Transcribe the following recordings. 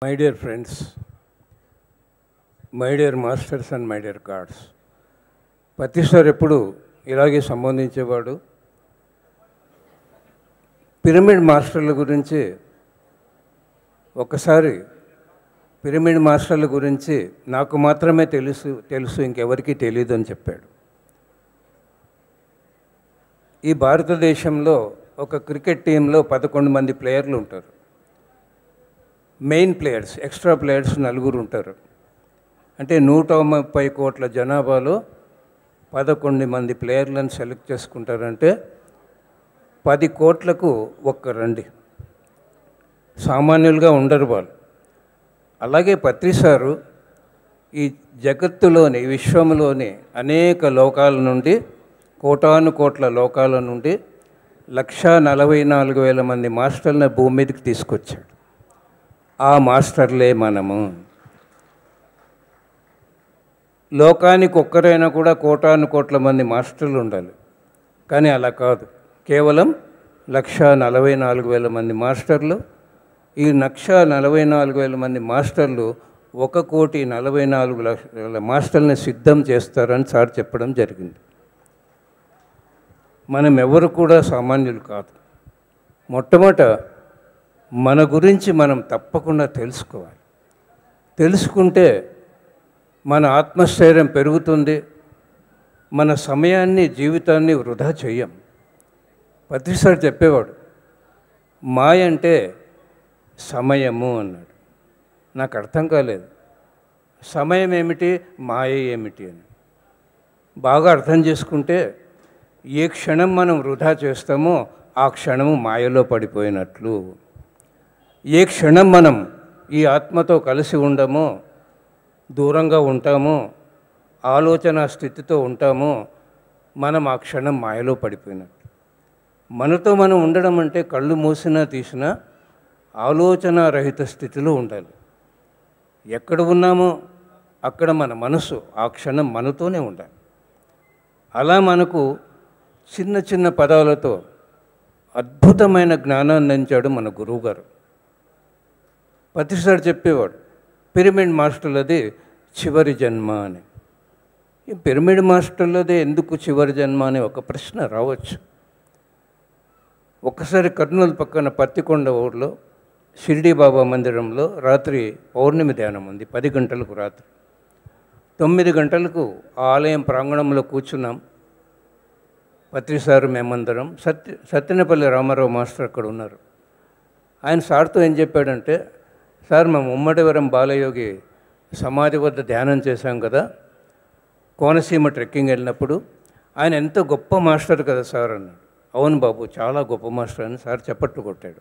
my dear friends my dear masters and my dear gods ప్రతి sir ఎప్పుడు ఇలాగే సంబోధించేవాడు pyramid మాస్టర్ల గురించి ఒకసారి పిరమిడ్ మాస్టర్ల గురించి నాకు మాత్రమే తెలుసు తెలుసు ఇంకెవరికీ తెలియదు అని చెప్పాడు ఈ భారతదేశంలో ఒక క్రికెట్ టీంలో పదకొండు మంది ప్లేయర్లు ఉంటారు మెయిన్ ప్లేయర్స్ ఎక్స్ట్రా ప్లేయర్స్ నలుగురు ఉంటారు అంటే నూట ముప్పై కోట్ల జనాభాలో పదకొండు మంది ప్లేయర్లను సెలెక్ట్ చేసుకుంటారంటే పది కోట్లకు ఒక్క రండి సామాన్యులుగా ఉండరు వాళ్ళు అలాగే పత్రి సారు ఈ జగత్తులోని విశ్వంలోని అనేక లోకాల నుండి కోటాను కోట్ల లోకాల నుండి లక్షా నలభై నాలుగు వేల మంది మాస్టర్లను భూమి మీదకి తీసుకొచ్చాడు ఆ మాస్టర్లే మనము లోకానికి ఒక్కరైనా కూడా కోటాను కోట్ల మంది మాస్టర్లు ఉండాలి కానీ అలా కాదు కేవలం లక్ష నలభై నాలుగు వేల మంది మాస్టర్లు ఈ లక్ష నలభై నాలుగు వేల మంది మాస్టర్లు ఒక కోటి నలభై నాలుగు లక్షల మాస్టర్ని సిద్ధం చేస్తారని సార్ చెప్పడం జరిగింది మనం ఎవరు కూడా సామాన్యులు కాదు మొట్టమొదట మన గురించి మనం తప్పకుండా తెలుసుకోవాలి తెలుసుకుంటే మన ఆత్మస్థైర్యం పెరుగుతుంది మన సమయాన్ని జీవితాన్ని వృధా చెయ్యం ప్రతిసారి చెప్పేవాడు మాయ అంటే సమయము అన్నాడు నాకు అర్థం కాలేదు సమయం ఏమిటి మాయ ఏమిటి అని బాగా అర్థం చేసుకుంటే ఏ క్షణం మనం వృధా చేస్తామో ఆ క్షణము మాయలో పడిపోయినట్లు ఏ క్షణం మనం ఈ ఆత్మతో కలిసి ఉండమో దూరంగా ఉంటామో ఆలోచన స్థితితో ఉంటామో మనం ఆ క్షణం మాయలో పడిపోయినట్టు మనతో మనం ఉండడం అంటే కళ్ళు మూసినా తీసినా ఆలోచన రహిత స్థితిలో ఉండాలి ఎక్కడ ఉన్నామో అక్కడ మన మనసు ఆ క్షణం మనతోనే ఉండాలి అలా మనకు చిన్న చిన్న పదాలతో అద్భుతమైన జ్ఞానాన్ని అందించాడు మన గురువుగారు ప్రతిసారి చెప్పేవాడు పిరమిడ్ మాస్టర్లది చివరి జన్మ అని ఈ పిరమిడ్ మాస్టర్లదే ఎందుకు చివరి జన్మ అని ఒక ప్రశ్న రావచ్చు ఒక్కసారి కర్నూలు పక్కన పత్తికొండ ఊర్లో షిరిడి బాబా మందిరంలో రాత్రి పౌర్ణమి ధ్యానం ఉంది పది గంటలకు రాత్రి తొమ్మిది గంటలకు ఆ ఆలయం ప్రాంగణంలో కూర్చున్నాం పత్రిసారు మేమందరం సత్య సత్యనపల్లి రామారావు మాస్టర్ అక్కడ ఉన్నారు ఆయన సార్తో ఏం చెప్పాడంటే సార్ మేము ఉమ్మడివరం బాలయోగి సమాధి వద్ద ధ్యానం చేశాం కదా కోనసీమ ట్రెక్కింగ్ వెళ్ళినప్పుడు ఆయన ఎంతో గొప్ప మాస్టర్ కదా సార్ అన్నాడు అవును బాబు చాలా గొప్ప మాస్టర్ అని సార్ చప్పట్లు కొట్టాడు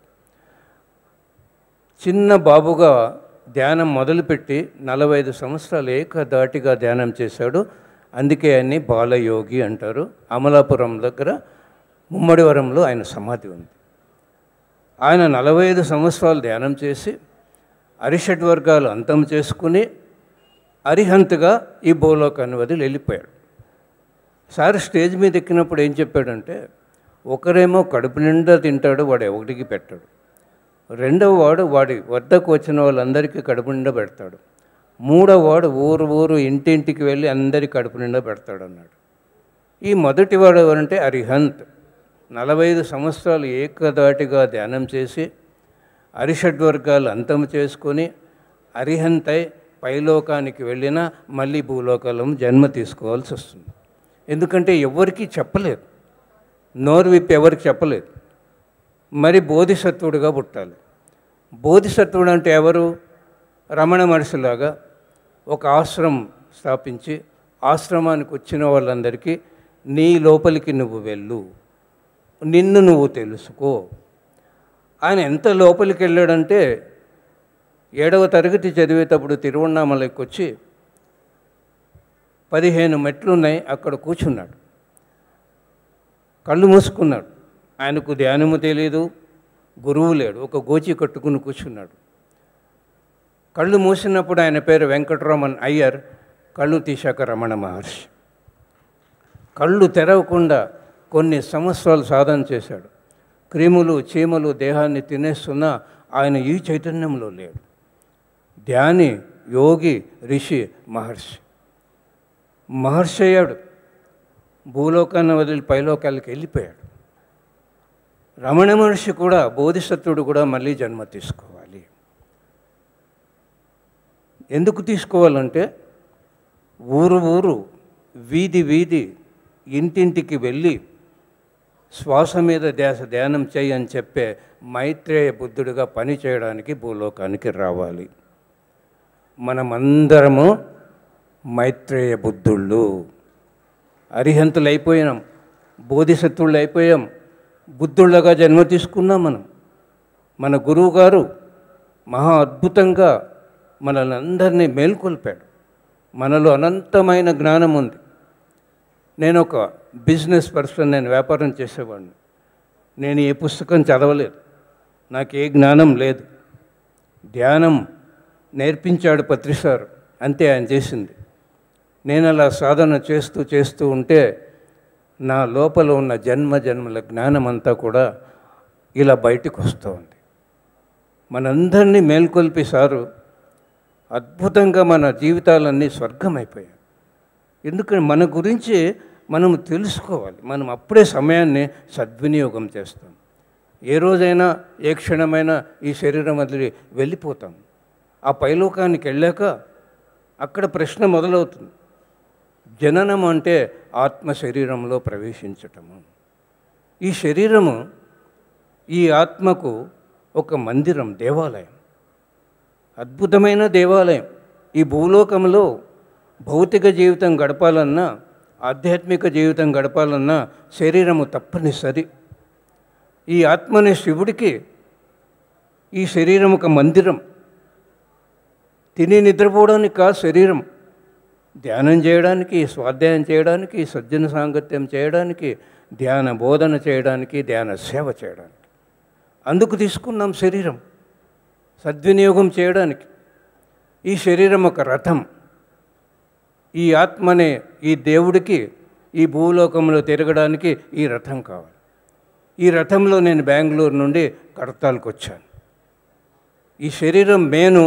చిన్న బాబుగా ధ్యానం మొదలుపెట్టి నలభై ఐదు సంవత్సరాలు ఏకదాటిగా ధ్యానం చేశాడు అందుకే ఆయన్ని బాలయోగి అంటారు అమలాపురం దగ్గర ముమ్మడివరంలో ఆయన సమాధి ఉంది ఆయన నలభై ఐదు సంవత్సరాలు ధ్యానం చేసి అరిషడ్ వర్గాలు అంతం చేసుకుని అరిహంతగా ఈ భూలోకాన్ని వదిలి వెళ్ళిపోయాడు సార్ స్టేజ్ మీద ఎక్కినప్పుడు ఏం చెప్పాడంటే ఒకరేమో కడుపు నిండా తింటాడు వాడు ఎవరికి పెట్టాడు రెండవ వాడు వాడి వద్దకు వచ్చిన వాళ్ళందరికీ కడుపు నిండా పెడతాడు మూడవ వాడు ఊరు ఊరు ఇంటింటికి వెళ్ళి అందరి కడుపు నిండా పెడతాడు అన్నాడు ఈ మొదటి వాడు ఎవరంటే అరిహంత్ నలభై ఐదు సంవత్సరాలు ఏకదాటిగా ధ్యానం చేసి అరిషడ్ వర్గాలు అంతం చేసుకొని అరిహంతై పైలోకానికి వెళ్ళినా మళ్ళీ భూలోకాలం జన్మ తీసుకోవాల్సి వస్తుంది ఎందుకంటే ఎవరికీ చెప్పలేదు నోరు విప్పి ఎవరికి చెప్పలేదు మరి బోధిసత్వుడిగా పుట్టాలి బోధిసత్వుడు అంటే ఎవరు రమణ మహర్షిలాగా ఒక ఆశ్రమం స్థాపించి ఆశ్రమానికి వచ్చిన వాళ్ళందరికీ నీ లోపలికి నువ్వు వెళ్ళు నిన్ను నువ్వు తెలుసుకో ఆయన ఎంత లోపలికి వెళ్ళాడంటే ఏడవ తరగతి చదివేటప్పుడు తిరువണ്ണామలకి వచ్చి పదిహేను మెట్లు ఉన్నాయి అక్కడ కూర్చున్నాడు కళ్ళు మూసుకున్నాడు ఆయనకు ధ్యానము తెలియదు గురువు లేడు ఒక గోచి కట్టుకుని కూర్చున్నాడు కళ్ళు మూసినప్పుడు ఆయన పేరు వెంకటరమణ్ అయ్యర్ కళ్ళు తీశాక రమణ మహర్షి కళ్ళు తెరవకుండా కొన్ని సంవత్సరాలు సాధన చేశాడు క్రిములు చీమలు దేహాన్ని తినేస్తున్నా ఆయన ఈ చైతన్యంలో లేడు ధ్యాని యోగి ఋషి మహర్షి మహర్షి అయ్యాడు భూలోకాన్ని వదిలి పైలోకాలకి వెళ్ళిపోయాడు రమణ మహర్షి కూడా బోధిసత్వుడు కూడా మళ్ళీ జన్మ తీసుకోవాలి ఎందుకు తీసుకోవాలంటే ఊరు ఊరు వీధి వీధి ఇంటింటికి వెళ్ళి శ్వాస మీద ధ్యాస ధ్యానం చేయి అని చెప్పే మైత్రేయ బుద్ధుడిగా పని చేయడానికి భూలోకానికి రావాలి మనమందరము మైత్రేయ బుద్ధుళ్ళు అరిహంతులు అయిపోయినాం బోధిసత్వుళ్ళు అయిపోయాం బుద్ధుళ్ళగా జన్మ తీసుకున్నాం మనం మన గురువు గారు మహా అద్భుతంగా మనల్ని అందరినీ మేల్కొల్పాడు మనలో అనంతమైన జ్ఞానం ఉంది నేను ఒక బిజినెస్ పర్సన్ నేను వ్యాపారం చేసేవాడిని నేను ఏ పుస్తకం చదవలేదు నాకు ఏ జ్ఞానం లేదు ధ్యానం నేర్పించాడు పత్రిసారు అంతే ఆయన చేసింది నేను అలా సాధన చేస్తూ చేస్తూ ఉంటే నా లోపల ఉన్న జన్మ జన్మల జ్ఞానం అంతా కూడా ఇలా బయటకు వస్తూ ఉంది మనందరినీ మేల్కొల్పి సారు అద్భుతంగా మన జీవితాలన్నీ స్వర్గమైపోయాయి ఎందుకంటే మన గురించి మనం తెలుసుకోవాలి మనం అప్పుడే సమయాన్ని సద్వినియోగం చేస్తాం ఏ రోజైనా ఏ క్షణమైనా ఈ శరీరం వదిలి వెళ్ళిపోతాం ఆ పైలోకానికి వెళ్ళాక అక్కడ ప్రశ్న మొదలవుతుంది జననం అంటే ఆత్మ శరీరంలో ప్రవేశించటము ఈ శరీరము ఈ ఆత్మకు ఒక మందిరం దేవాలయం అద్భుతమైన దేవాలయం ఈ భూలోకంలో భౌతిక జీవితం గడపాలన్నా ఆధ్యాత్మిక జీవితం గడపాలన్నా శరీరము తప్పనిసరి ఈ ఆత్మని శివుడికి ఈ శరీరం ఒక మందిరం తిని నిద్రపోవడానికి కాదు శరీరం ధ్యానం చేయడానికి స్వాధ్యాయం చేయడానికి సజ్జన సాంగత్యం చేయడానికి ధ్యాన బోధన చేయడానికి ధ్యాన సేవ చేయడానికి అందుకు తీసుకున్నాం శరీరం సద్వినియోగం చేయడానికి ఈ శరీరం ఒక రథం ఈ ఆత్మనే ఈ దేవుడికి ఈ భూలోకంలో తిరగడానికి ఈ రథం కావాలి ఈ రథంలో నేను బెంగళూరు నుండి కడతాలకు వచ్చాను ఈ శరీరం మేను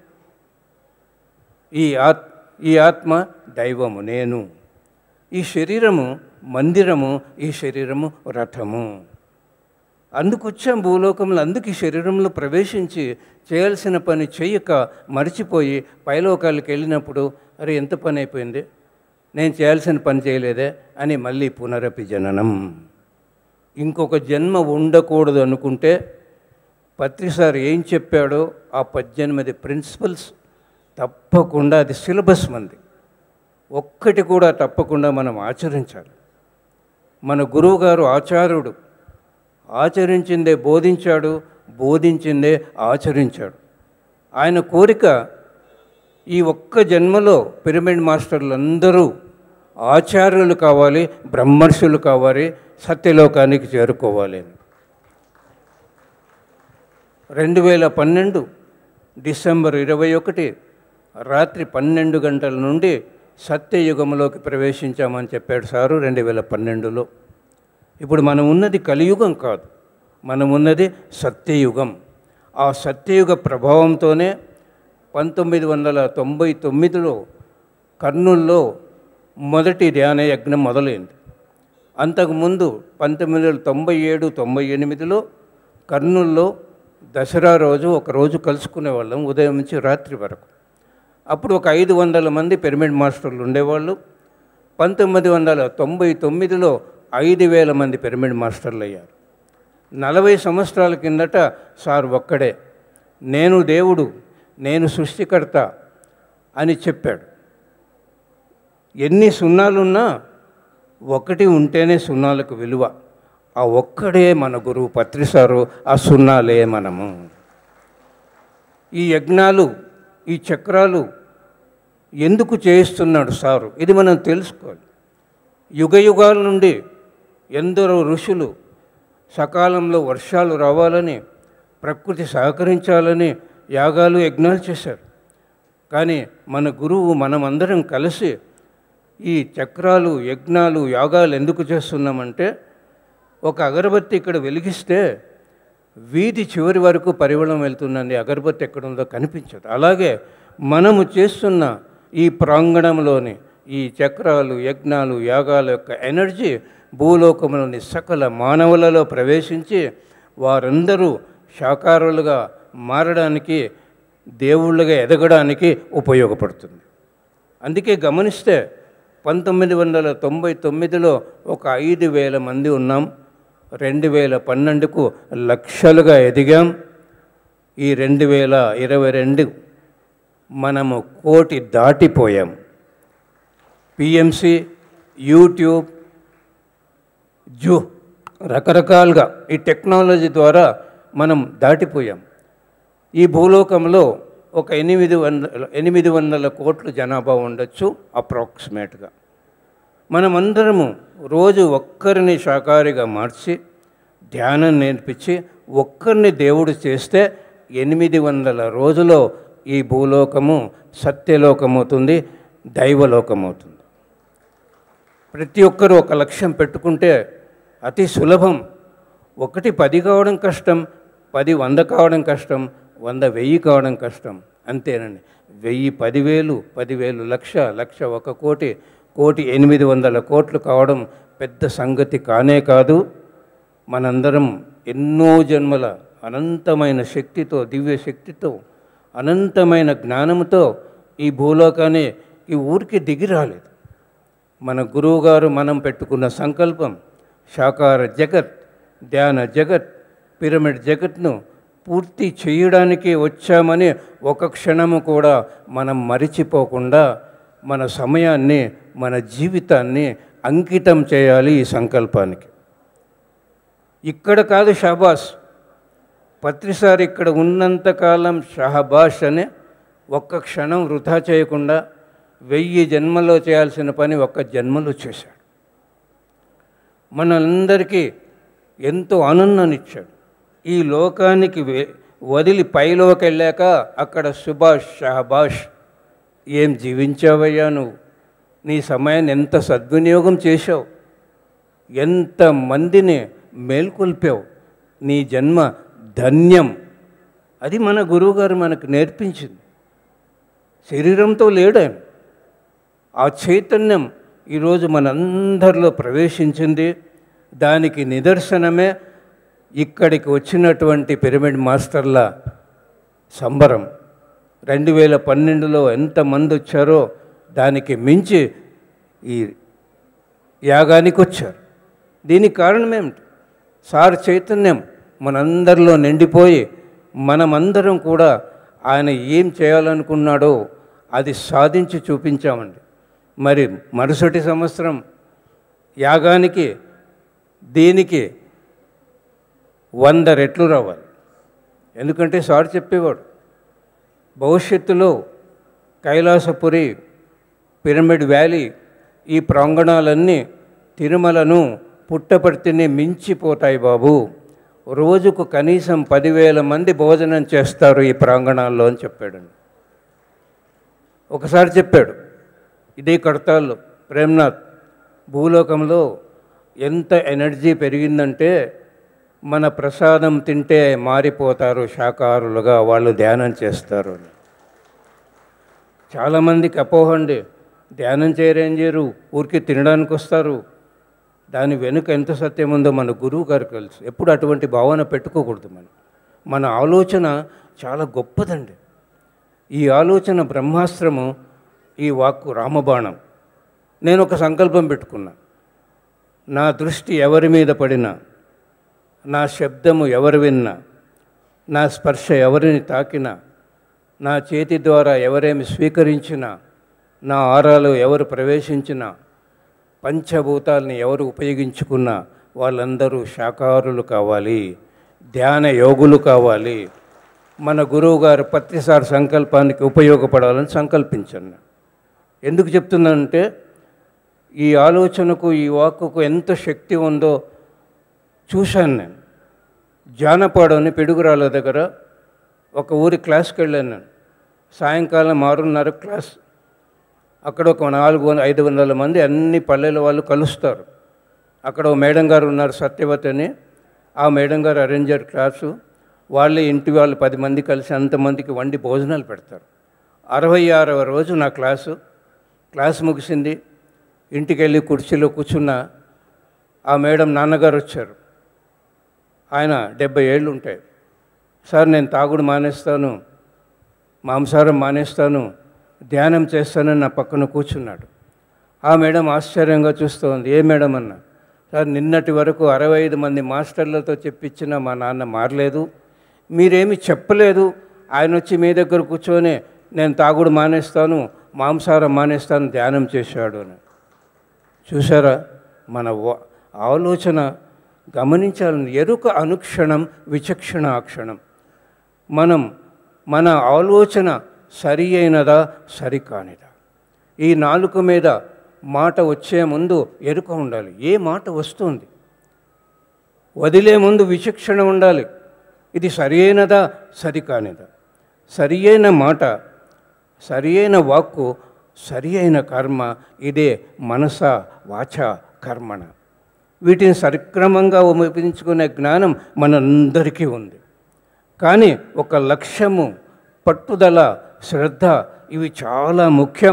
ఈ ఆత్ ఈ ఆత్మ దైవము నేను ఈ శరీరము మందిరము ఈ శరీరము రథము అందుకు వచ్చాం భూలోకంలో అందుకు ఈ శరీరంలో ప్రవేశించి చేయాల్సిన పని చేయక మర్చిపోయి పైలోకాలకు వెళ్ళినప్పుడు అరే ఎంత పని అయిపోయింది నేను చేయాల్సిన పని చేయలేదే అని మళ్ళీ పునరపి జననం ఇంకొక జన్మ ఉండకూడదు అనుకుంటే పత్రిసారి ఏం చెప్పాడో ఆ పద్దెనిమిది ప్రిన్సిపల్స్ తప్పకుండా అది సిలబస్ మంది ఒక్కటి కూడా తప్పకుండా మనం ఆచరించాలి మన గురువుగారు ఆచార్యుడు ఆచరించిందే బోధించాడు బోధించిందే ఆచరించాడు ఆయన కోరిక ఈ ఒక్క జన్మలో పిరమిడ్ మాస్టర్లు అందరూ ఆచార్యులు కావాలి బ్రహ్మర్షులు కావాలి సత్యలోకానికి చేరుకోవాలి అని రెండు వేల పన్నెండు డిసెంబర్ ఇరవై ఒకటి రాత్రి పన్నెండు గంటల నుండి సత్యయుగంలోకి ప్రవేశించామని చెప్పాడు సారు రెండు వేల పన్నెండులో ఇప్పుడు మనం ఉన్నది కలియుగం కాదు మనం ఉన్నది సత్యయుగం ఆ సత్యయుగ ప్రభావంతోనే పంతొమ్మిది వందల తొంభై తొమ్మిదిలో కర్నూల్లో మొదటి ధ్యాన యజ్ఞం మొదలైంది అంతకుముందు పంతొమ్మిది వందల తొంభై ఏడు తొంభై ఎనిమిదిలో కర్నూల్లో దసరా రోజు ఒక రోజు కలుసుకునే వాళ్ళం ఉదయం నుంచి రాత్రి వరకు అప్పుడు ఒక ఐదు వందల మంది పిరమిడ్ మాస్టర్లు ఉండేవాళ్ళు పంతొమ్మిది వందల తొంభై తొమ్మిదిలో ఐదు వేల మంది పిరమిడ్ మాస్టర్లు అయ్యారు నలభై సంవత్సరాల కిందట సార్ ఒక్కడే నేను దేవుడు నేను సృష్టికర్త అని చెప్పాడు ఎన్ని సున్నాలున్నా ఒకటి ఉంటేనే సున్నాలకు విలువ ఆ ఒక్కడే మన గురువు పత్రిసారు ఆ సున్నాలే మనము ఈ యజ్ఞాలు ఈ చక్రాలు ఎందుకు చేయిస్తున్నాడు సారు ఇది మనం తెలుసుకోవాలి యుగ యుగాల నుండి ఎందరో ఋషులు సకాలంలో వర్షాలు రావాలని ప్రకృతి సహకరించాలని యాగాలు యజ్ఞాలు చేశారు కానీ మన గురువు మనమందరం కలిసి ఈ చక్రాలు యజ్ఞాలు యాగాలు ఎందుకు చేస్తున్నామంటే ఒక అగరబత్తి ఇక్కడ వెలిగిస్తే వీధి చివరి వరకు పరిమళం వెళ్తుందండి అగరబత్తి ఎక్కడుందో కనిపించదు అలాగే మనము చేస్తున్న ఈ ప్రాంగణంలోని ఈ చక్రాలు యజ్ఞాలు యాగాల యొక్క ఎనర్జీ భూలోకంలోని సకల మానవులలో ప్రవేశించి వారందరూ శాకారులుగా మారడానికి దేవుళ్ళుగా ఎదగడానికి ఉపయోగపడుతుంది అందుకే గమనిస్తే పంతొమ్మిది వందల తొంభై తొమ్మిదిలో ఒక ఐదు వేల మంది ఉన్నాం రెండు వేల పన్నెండుకు లక్షలుగా ఎదిగాం ఈ రెండు వేల ఇరవై రెండు మనము కోటి దాటిపోయాం పిఎంసి యూట్యూబ్ జూ రకరకాలుగా ఈ టెక్నాలజీ ద్వారా మనం దాటిపోయాం ఈ భూలోకంలో ఒక ఎనిమిది వందల ఎనిమిది వందల కోట్ల జనాభా ఉండొచ్చు అప్రాక్సిమేట్గా మనమందరము రోజు ఒక్కరిని శాకాహారిగా మార్చి ధ్యానం నేర్పించి ఒక్కరిని దేవుడు చేస్తే ఎనిమిది వందల రోజులో ఈ భూలోకము సత్యలోకమవుతుంది దైవలోకమవుతుంది ప్రతి ఒక్కరూ ఒక లక్ష్యం పెట్టుకుంటే అతి సులభం ఒకటి పది కావడం కష్టం పది వంద కావడం కష్టం వంద వెయ్యి కావడం కష్టం అంతేనండి వెయ్యి పదివేలు పదివేలు లక్ష లక్ష ఒక కోటి కోటి ఎనిమిది వందల కోట్లు కావడం పెద్ద సంగతి కానే కాదు మనందరం ఎన్నో జన్మల అనంతమైన శక్తితో దివ్య శక్తితో అనంతమైన జ్ఞానంతో ఈ భూలోకాన్ని ఈ ఊరికి దిగి రాలేదు మన గురువుగారు మనం పెట్టుకున్న సంకల్పం శాకార జగత్ ధ్యాన జగత్ పిరమిడ్ జగత్ను పూర్తి చేయడానికి వచ్చామని ఒక క్షణము కూడా మనం మరిచిపోకుండా మన సమయాన్ని మన జీవితాన్ని అంకితం చేయాలి ఈ సంకల్పానికి ఇక్కడ కాదు షహబాస్ పత్రిసారి ఇక్కడ ఉన్నంతకాలం షహబాష్ అని ఒక్క క్షణం వృధా చేయకుండా వెయ్యి జన్మలో చేయాల్సిన పని ఒక్క జన్మలో చేశాడు మనందరికీ ఎంతో ఆనందాన్నిచ్చాడు ఈ లోకానికి వె- వదిలి పైలోకి వెళ్ళాక అక్కడ సుభాష్ షహబాష్ ఏం జీవించావయ్యా నువ్వు నీ సమయాన్ని ఎంత సద్వినియోగం చేశావు ఎంత మందిని మేల్కొల్పావు నీ జన్మ ధన్యం అది మన గురువుగారు మనకు నేర్పించింది శరీరంతో లేడు ఆయన ఆ చైతన్యం ఈరోజు మనందరిలో ప్రవేశించింది దానికి నిదర్శనమే ఇక్కడికి వచ్చినటువంటి పిరమిడ్ మాస్టర్ల సంబరం రెండు వేల పన్నెండులో ఎంతమంది వచ్చారో దానికి మించి ఈ యాగానికి వచ్చారు దీనికి కారణం ఏమిటి సార్ చైతన్యం మనందరిలో నిండిపోయి మనమందరం కూడా ఆయన ఏం చేయాలనుకున్నాడో అది సాధించి చూపించామండి మరి మరుసటి సంవత్సరం యాగానికి దీనికి వంద రెట్లు రావాలి ఎందుకంటే సార్ చెప్పేవాడు భవిష్యత్తులో కైలాసపురి పిరమిడ్ వ్యాలీ ఈ ప్రాంగణాలన్నీ తిరుమలను పుట్టపర్తిని మించిపోతాయి బాబు రోజుకు కనీసం పదివేల మంది భోజనం చేస్తారు ఈ ప్రాంగణాల్లో అని చెప్పాడండి ఒకసారి చెప్పాడు ఇదే కడతాల్లో ప్రేమ్నాథ్ భూలోకంలో ఎంత ఎనర్జీ పెరిగిందంటే మన ప్రసాదం తింటే మారిపోతారు శాకాహారులుగా వాళ్ళు ధ్యానం చేస్తారు అని చాలామందికి అపోహ అండి ధ్యానం చేయరేం చేయరు ఊరికి తినడానికి వస్తారు దాని వెనుక ఎంత సత్యం ఉందో మన గురువు గారికి తెలుసు ఎప్పుడు అటువంటి భావన పెట్టుకోకూడదు మనం మన ఆలోచన చాలా గొప్పదండి ఈ ఆలోచన బ్రహ్మాస్త్రము ఈ వాక్కు రామబాణం నేను ఒక సంకల్పం పెట్టుకున్నా నా దృష్టి ఎవరి మీద పడినా నా శబ్దము ఎవరు విన్నా నా స్పర్శ ఎవరిని తాకినా నా చేతి ద్వారా ఎవరేమి స్వీకరించినా నా ఆరాలు ఎవరు ప్రవేశించినా పంచభూతాలని ఎవరు ఉపయోగించుకున్నా వాళ్ళందరూ శాకాహారులు కావాలి ధ్యాన యోగులు కావాలి మన గురువుగారు ప్రతిసారి సంకల్పానికి ఉపయోగపడాలని సంకల్పించాను ఎందుకు చెప్తున్నానంటే ఈ ఆలోచనకు ఈ వాక్కుకు ఎంత శక్తి ఉందో చూశాను నేను జానపాడు అని పిడుగురాళ్ళ దగ్గర ఒక ఊరి క్లాస్కి వెళ్ళాను నేను సాయంకాలం ఆరున్నర క్లాస్ అక్కడ ఒక నాలుగు వంద ఐదు వందల మంది అన్ని పల్లెల వాళ్ళు కలుస్తారు అక్కడ ఓ మేడం గారు ఉన్నారు సత్యవతి అని ఆ మేడం గారు అరేంజర్ క్లాసు వాళ్ళే ఇంటి వాళ్ళు పది మంది కలిసి అంతమందికి వండి భోజనాలు పెడతారు అరవై ఆరవ రోజు నా క్లాసు క్లాస్ ముగిసింది ఇంటికి వెళ్ళి కుర్చీలో కూర్చున్న ఆ మేడం నాన్నగారు వచ్చారు ఆయన డెబ్బై ఏళ్ళు ఉంటాయి సార్ నేను తాగుడు మానేస్తాను మాంసాహారం మానేస్తాను ధ్యానం చేస్తానని నా పక్కన కూర్చున్నాడు ఆ మేడం ఆశ్చర్యంగా చూస్తోంది ఏ మేడం అన్న సార్ నిన్నటి వరకు అరవై ఐదు మంది మాస్టర్లతో చెప్పించిన మా నాన్న మారలేదు మీరేమి చెప్పలేదు ఆయన వచ్చి మీ దగ్గర కూర్చొని నేను తాగుడు మానేస్తాను మాంసాహారం మానేస్తాను ధ్యానం చేశాడు అని చూసారా మన వ- ఆలోచన గమనించాలని ఎరుక అనుక్షణం విచక్షణ అక్షణం మనం మన ఆలోచన సరి అయినదా సరికానిదా ఈ నాలుక మీద మాట వచ్చే ముందు ఎరుక ఉండాలి ఏ మాట వస్తుంది వదిలే ముందు విచక్షణ ఉండాలి ఇది సరి అయినదా సరికానిదా సరి అయిన మాట సరి అయిన వాక్కు సరి అయిన కర్మ ఇదే మనస వాచ కర్మణ వీటిని సక్రమంగా ఉపయోగించుకునే జ్ఞానం మనందరికీ ఉంది కానీ ఒక లక్ష్యము పట్టుదల శ్రద్ధ ఇవి చాలా ముఖ్యం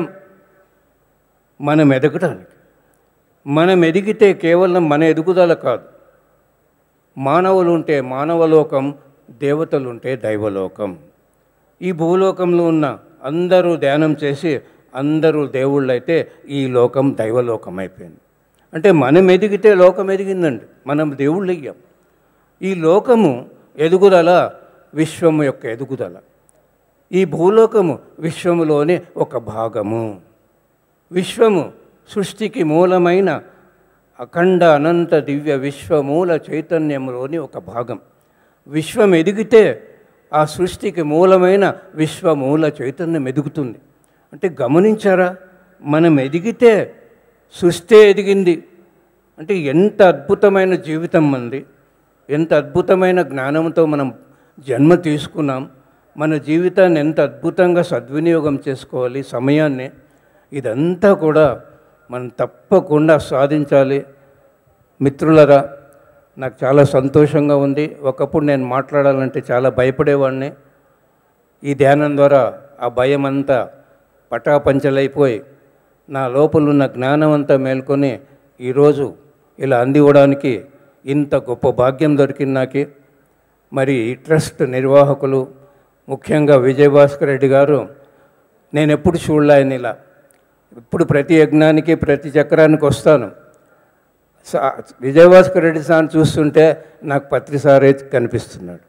మనం ఎదగడానికి మనం ఎదిగితే కేవలం మన ఎదుగుదల కాదు మానవులు ఉంటే మానవలోకం దేవతలు ఉంటే దైవలోకం ఈ భూలోకంలో ఉన్న అందరూ ధ్యానం చేసి అందరూ దేవుళ్ళైతే ఈ లోకం దైవలోకం అయిపోయింది అంటే మనం ఎదిగితే లోకం ఎదిగిందండి మనం దేవుళ్ళు అయ్యాం ఈ లోకము ఎదుగుదల విశ్వము యొక్క ఎదుగుదల ఈ భూలోకము విశ్వములోని ఒక భాగము విశ్వము సృష్టికి మూలమైన అఖండ అనంత దివ్య విశ్వమూల చైతన్యంలోని ఒక భాగం విశ్వం ఎదిగితే ఆ సృష్టికి మూలమైన విశ్వమూల చైతన్యం ఎదుగుతుంది అంటే గమనించారా మనం ఎదిగితే సృష్టి ఎదిగింది అంటే ఎంత అద్భుతమైన జీవితం మంది ఎంత అద్భుతమైన జ్ఞానంతో మనం జన్మ తీసుకున్నాం మన జీవితాన్ని ఎంత అద్భుతంగా సద్వినియోగం చేసుకోవాలి సమయాన్ని ఇదంతా కూడా మనం తప్పకుండా సాధించాలి మిత్రులరా నాకు చాలా సంతోషంగా ఉంది ఒకప్పుడు నేను మాట్లాడాలంటే చాలా భయపడేవాడిని ఈ ధ్యానం ద్వారా ఆ భయం అంతా పటాపంచలైపోయి నా లోపల ఉన్న జ్ఞానం అంతా మేల్కొని ఈరోజు ఇలా అందివ్వడానికి ఇంత గొప్ప భాగ్యం దొరికింది నాకే మరి ఈ ట్రస్ట్ నిర్వాహకులు ముఖ్యంగా విజయభాస్కర్ రెడ్డి గారు నేను ఎప్పుడు చూడలే ఆయన ఇలా ఇప్పుడు ప్రతి యజ్ఞానికి ప్రతి చక్రానికి వస్తాను సా- విజయభాస్కర్ రెడ్డి సార్ చూస్తుంటే నాకు పత్రి సారే కనిపిస్తున్నాడు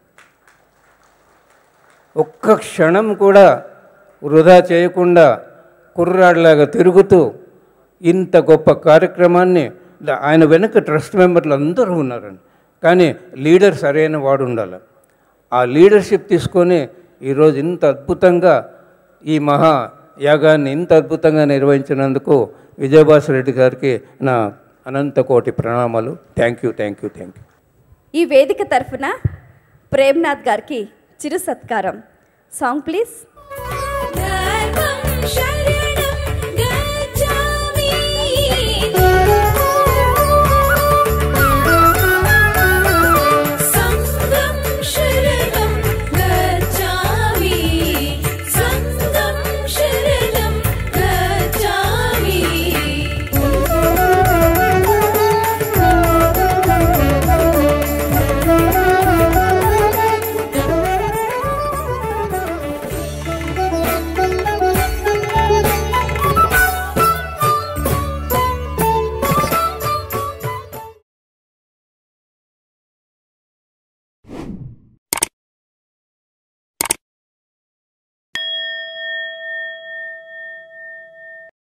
ఒక్క క్షణం కూడా వృధా చేయకుండా కుర్రాడిలాగా తిరుగుతూ ఇంత గొప్ప కార్యక్రమాన్ని ద- ఆయన వెనక ట్రస్ట్ మెంబర్లు అందరూ ఉన్నారండి కానీ లీడర్ సరైన వాడు ఉండాలి ఆ లీడర్షిప్ తీసుకొని ఈరోజు ఇంత అద్భుతంగా ఈ మహా యాగాన్ని ఇంత అద్భుతంగా నిర్వహించినందుకు విజయభాస్ రెడ్డి గారికి నా అనంత కోటి ప్రణామాలు thank you thank you thank you ఈ వేదిక తరఫున ప్రేమ్నాథ్ గారికి చిరు సత్కారం సాంగ్ ప్లీజ్ ధర్మం శరణం